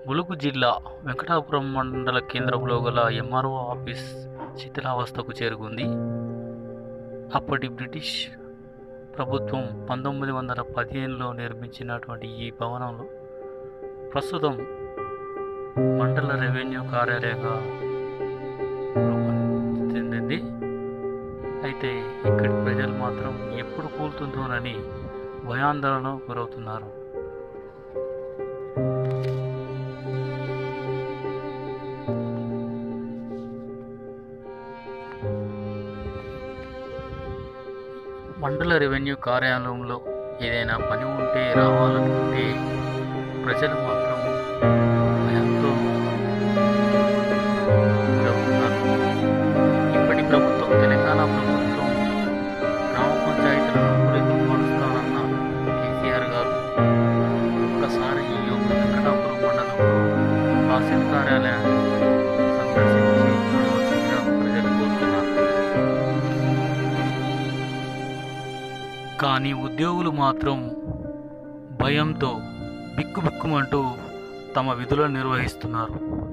ములుగు జిల్లా వెంకటాపురం మండల కేంద్రంలో గల ఎంఆర్ఓ ఆఫీస్ శిథిలావస్థకు చేరుకుంది అప్పటి బ్రిటిష్ ప్రభుత్వం పంతొమ్మిది వందల పదిహేనులో నిర్మించినటువంటి ఈ భవనంలో ప్రస్తుతం మండల రెవెన్యూ కార్యాలయంగా రూపొంది- చెందింది అయితే ఇక్కడి ప్రజలు మాత్రం ఎప్పుడు కూలుతుందోనని భయాందోళన గురవుతున్నారు మండల రెవెన్యూ కార్యాలయంలో ఏదైనా పని ఉంటే రావాలనుకుంటే ప్రజలు మాత్రం భయంతో గురవుతున్నారు ఇప్పటి ప్రభుత్వం తెలంగాణ ప్రభుత్వం గ్రామ పంచాయతీలను పూరితం మారుస్తానన్న కేసీఆర్ గారు ఒక్కసారి ఈ యొక్క వెంకటాపురం మండలంలో తహసీల్ కార్యాలయాన్ని సందర్శించి చూడవలసిందిగా ప్రజలు కోరుతున్నారు కానీ ఉద్యోగులు మాత్రం భయంతో బిక్కుబిక్కుమంటూ తమ విధులను నిర్వహిస్తున్నారు